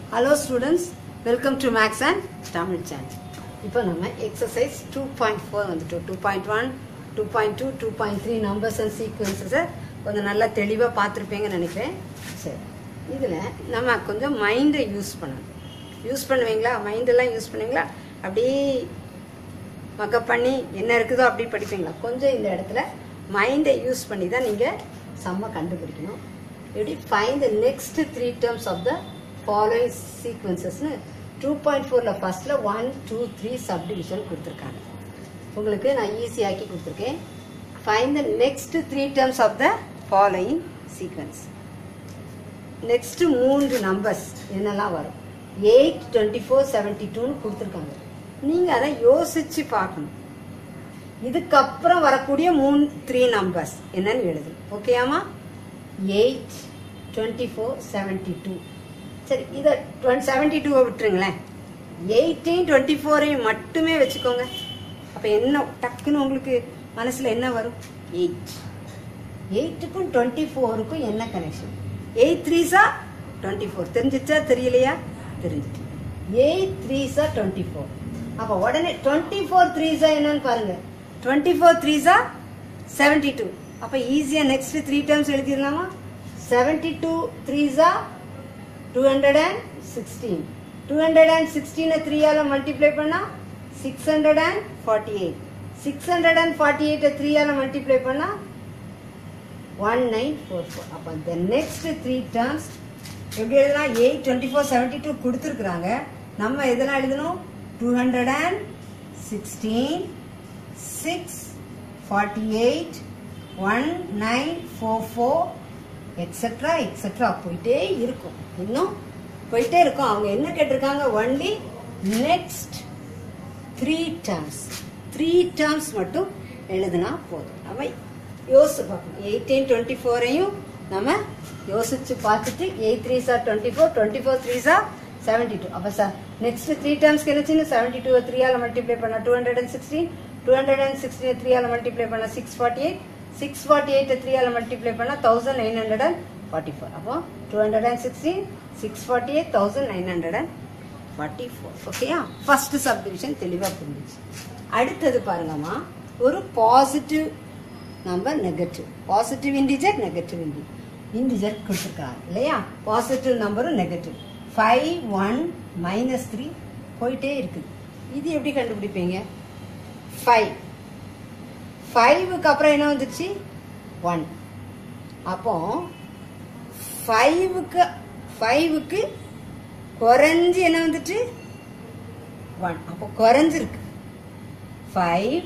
hello students welcome to maths and Tamil channel இப்போ நம்ம exercise two point four வந்துட்டோம் two point one two point two two point three numbers and சீக்வன்சஸை கொஞ்சம் நல்லா தெளிவாக பார்த்துருப்பீங்கன்னு நினைக்கிறேன் சரி இதில் நம்ம கொஞ்சம் மைண்டை யூஸ் பண்ணணும் யூஸ் பண்ணுவீங்களா மைண்டெல்லாம் யூஸ் பண்ணுவீங்களா அப்படியே மக்கப் பண்ணி என்ன இருக்குதோ அப்படி படிப்பீங்களா கொஞ்சம் இந்த இடத்துல மைண்டை யூஸ் பண்ணி தான் நீங்கள் செம்ம கண்டுபிடிக்கணும் எப்படி find the next three terms of the following சீக்வன்சஸ்னு டூ பாயிண்ட் ஃபோரில் ஃபஸ்ட்டில் ஒன் டூ த்ரீ சப்டிவிஷன் கொடுத்துருக்காங்க உங்களுக்கு நான் ஈஸியாக்கி கொடுத்துருக்கேன் find the next three terms of the following sequence next மூன்று நம்பர்ஸ் என்னெல்லாம் வரும் எயிட் டுவெண்ட்டி ஃபோர் செவன்ட்டி டூன்னு கொடுத்துருக்காங்க நீங்கள் அதை யோசிச்சு பார்க்கணும் இதுக்கப்புறம் வரக்கூடிய மூணு த்ரீ நம்பர்ஸ் என்னன்னு எழுது ஓகேயாமா eight twenty four seventy two சரி இதை டுவெண்ட் செவன்ட்டி டூவை விட்டுருங்களேன் எயிட்டையும் டுவெண்ட்டி ஃபோரையும் மட்டுமே வச்சுக்கோங்க அப்போ என்ன டக்குன்னு உங்களுக்கு மனசில் என்ன வரும் எயிட் எயிட்டுக்கும் டுவெண்ட்டி ஃபோருக்கும் என்ன கனெக்ஷன் எயிட் த்ரீஸா டுவெண்ட்டி ஃபோர் தெரிஞ்சிச்சா தெரியலையா தெரிஞ்சிச்சு எயிட் த்ரீஸா டுவெண்ட்டி ஃபோர் அப்போ உடனே டுவெண்ட்டி ஃபோர் த்ரீஸா என்னன்னு பாருங்க டுவெண்ட்டி ஃபோர் த்ரீஸா செவன்ட்டி டூ அப்போ ஈஸியாக நெக்ஸ்ட் த்ரீ டைம்ஸ் எழுதிடலாமா செவன்ட்டி டூ த்ரீஸா two hundred and sixteen two hundred and சிக்ஸ்டீனை த்ரீயால் மல்டிப்ளை பண்ணால் six hundred and forty eight six hundred and forty எயிட்டை த்ரீயால் மல்டிப்ளை பண்ணால் ஒன் நைன் ஃபோர் ஃபோர் அப்போ இந்த நெக்ஸ்ட் த்ரீ டேர்ம்ஸ் எப்படி எழுதலாம் eight twenty four seventy two கொடுத்துருக்குறாங்க நம்ம எதெல்லாம் எழுதணும் two hundred and sixteen six forty eight one nine four four extra extra போயிட்டே இருக்கும் இன்னும் போயிட்டே இருக்கும் அவங்க என்ன கேட்டிருக்காங்க only next three terms three terms மட்டும் எழுதுனா போதும் நம்ம யோசிச்சு பார்க்கணும் எயிட்டீன் டுவெண்ட்டி ஃபோரையும் நம்ம யோசிச்சு பார்த்துட்டு eight threes are twenty four twenty four threes are seventy two அப்போ சார் நெக்ஸ்ட் த்ரீ டேர்ம்ஸ்க்கு என்னச்சுன்னு செவன்ட்டி டூ த்ரீயால் மல்டிப்ளை பண்ணால் two hundred and sixteen two hundred and sixteen த்ரீயால் மல்டிப்ளை பண்ணால் six forty eight six forty eight த்ரீயால் multiply பண்ணால் thousand nine hundred and forty four அப்போ two hundred and sixteen six forty eight thousand nine hundred and forty four ஓகேயா first subdivision தெளிவாக புரிஞ்சிச்சு அடுத்தது பாருங்கம்மா ஒரு positive number negative positive integer negative இண்டி இண்டிஜர் கொடுத்துருக்காங்க இல்லையா பாசிட்டிவ் நம்பரும் negative five one minus three போயிட்டே இருக்குது இது எப்படி கண்டுபிடிப்பீங்க ஃபைவ் ஃபைவுக்கு அப்புறம் என்ன வந்துச்சு ஒன் அப்போ ஃபைவுக்கு ஃபைவுக்கு குறைஞ்சி என்ன வந்துட்டு ஒன் அப்போ குறைஞ்சிருக்கு five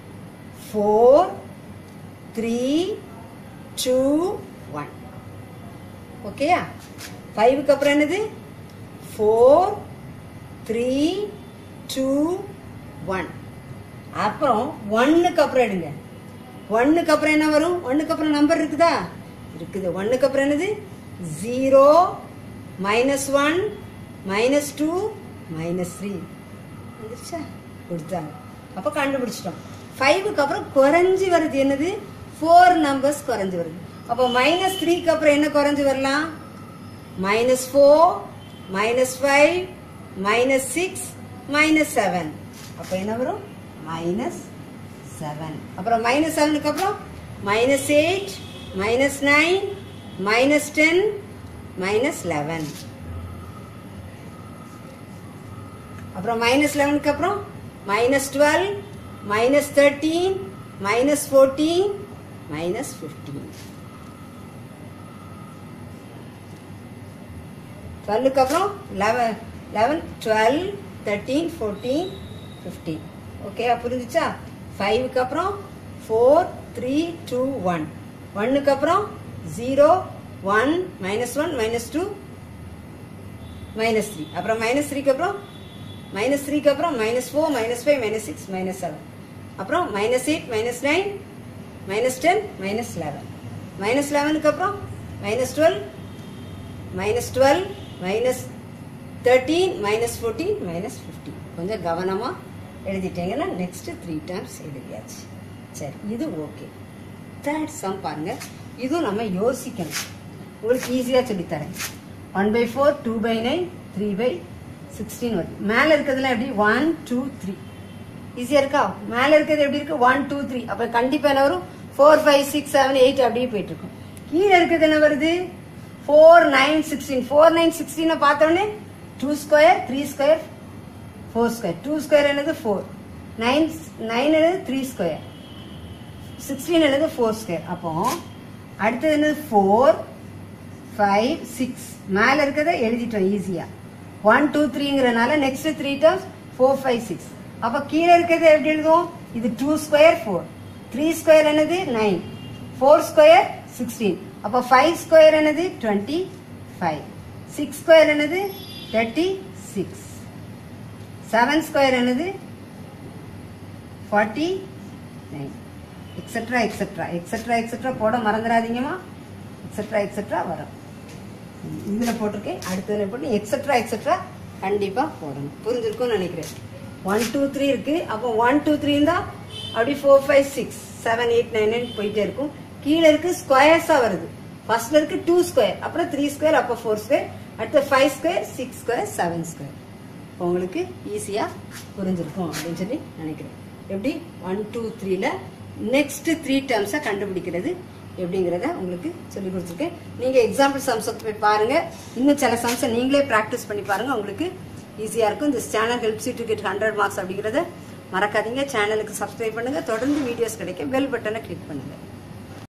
four three two one ஓகேயா ஃபைவுக்கு அப்புறம் என்னது ஃபோர் த்ரீ டூ ஒன் அப்புறம் ஒன்னுக்கு அப்புறம் எடுங்க ஒன்னுக்கு அப்புறம் என்ன வரும் ஒன்னுக்கு அப்புறம் நம்பர் இருக்குதா இருக்குது ஒன்னுக்கு அப்புறம் என்னது zero minus one minus two minus three வந்துருச்சா கொடுத்தாங்க அப்போ கண்டுபிடிச்சிட்டோம் ஃபைவுக்கு அப்புறம் குறைஞ்சி வருது என்னது ஃபோர் நம்பர்ஸ் குறைஞ்சி வருது அப்போ மைனஸ் த்ரீக்கு அப்புறம் என்ன குறைஞ்சி வரலாம் minus four minus five minus six minus seven அப்போ என்ன வரும் மைனஸ் செவன் அப்புறம் மைனஸ் செவனுக்கு அப்புறம் minus eight minus nine minus ten minus eleven அப்புறம் மைனஸ் லெவனுக்கு அப்புறம் minus twelve minus thirteen minus fourteen minus fifteen டுவெல்லுக்கு அப்புறம் eleven eleven twelve thirteen fourteen fifteen ஓகேயா புரிஞ்சுச்சா ஃபைவுக்கு அப்புறம் ஃபோர் த்ரீ டூ ஒன் ஒன்னுக்கு அப்புறம் zero one minus one minus two minus three அப்புறம் மைனஸ் த்ரீக்கு அப்புறம் மைனஸ் த்ரீக்கு அப்புறம் minus four minus five minus six minus seven அப்புறம் minus eight minus nine minus ten minus eleven minus லெவனுக்கு அப்புறம் minus twelve minus twelve minus thirteen minus fourteen minus fifteen கொஞ்சம் கவனமாக எழுதிட்டீங்கன்னா நெக்ஸ்ட் த்ரீ டைம்ஸ் எழுதியாச்சு சரி இது ஓகே தேர்ட் சம் பாருங்க இதுவும் நம்ம யோசிக்கணும் உங்களுக்கு ஈஸியாக சொல்லித்தரேன் one by four two by nine three by sixteen வருது மேலே இருக்கிறதுலாம் எப்படி ஒன் டூ த்ரீ ஈஸியாக இருக்கா மேலே இருக்கிறது எப்படி இருக்கு ஒன் டூ த்ரீ அப்போ கண்டிப்பாக என்ன வரும் four five six seven eight அப்படியே போயிட்டு இருக்கும் கீழே இருக்கிறது என்ன வருது four nine sixteen four nine சிக்ஸ்டீனை பார்த்தோன்னே two square three square four square two square என்னது ஃபோர் நைன் நைன் என்னது த்ரீ ஸ்கொயர் சிக்ஸ்டீன் என்னது ஃபோர் ஸ்கொயர் அப்போ அடுத்தது என்னது ஃபோர் ஃபைவ் சிக்ஸ் மேலே இருக்கிறத எழுதிட்டோம் ஈஸியாக ஒன் டூ த்ரீங்கிறனால next three terms four five six அப்போ கீழே இருக்கிறது எப்படி எழுதுவோம் இது two square four three square என்னது நைன் ஃபோர் ஸ்கொயர் சிக்ஸ்டீன் அப்போ ஃபைவ் ஸ்கொயர் என்னது டுவெண்ட்டி ஃபைவ் சிக்ஸ் ஸ்கொயர் என்னது தேர்ட்டி சிக்ஸ் செவன் ஸ்கொயர் என்னது forty nine extra extra extra extra போட மறந்துடாதீங்கம்மா எக்ஸட்ரா எக்ஸட்ரா வரும் இதில் போட்டிருக்கேன் அடுத்ததில் போட்டு எக்ஸட்ரா எக்ஸட்ரா கண்டிப்பாக போடணும் புரிஞ்சிருக்கும்னு நினைக்கிறேன் ஒன் டூ த்ரீ இருக்கு அப்போ ஒன் டூ த்ரீ இருந்தால் அப்படி four five six seven eight nine nine போயிட்டே இருக்கும் கீழே இருக்கு ஸ்கொயர்ஸாக வருது ஃபர்ஸ்ட்ல இருக்கு டூ ஸ்கொயர் அப்புறம் த்ரீ ஸ்கொயர் அப்போ ஃபோர் ஸ்கொயர் அடுத்து five square six square seven square உங்களுக்கு ஈஸியாக புரிஞ்சிருக்கும் அப்படின்னு சொல்லி நினைக்கிறேன் எப்படி ஒன் டூ த்ரீல நெக்ஸ்ட் த்ரீ டேர்ம்ஸை கண்டுபிடிக்கிறது எப்படிங்கிறத உங்களுக்கு சொல்லி கொடுத்துருக்கேன் நீங்கள் எக்ஸாம்பிள் சம்ஸை போய் பாருங்க இன்னும் சில சம்ஸை நீங்களே ப்ராக்டிஸ் பண்ணி பாருங்க உங்களுக்கு ஈஸியாக இருக்கும் இந்த channel helps to get hundred marks அப்படிங்கிறத மறக்காதீங்க சேனலுக்கு சப்ஸ்கிரைப் பண்ணுங்க தொடர்ந்து வீடியோஸ் கிடைக்க பெல் பட்டனை கிளிக் பண்ணுங்க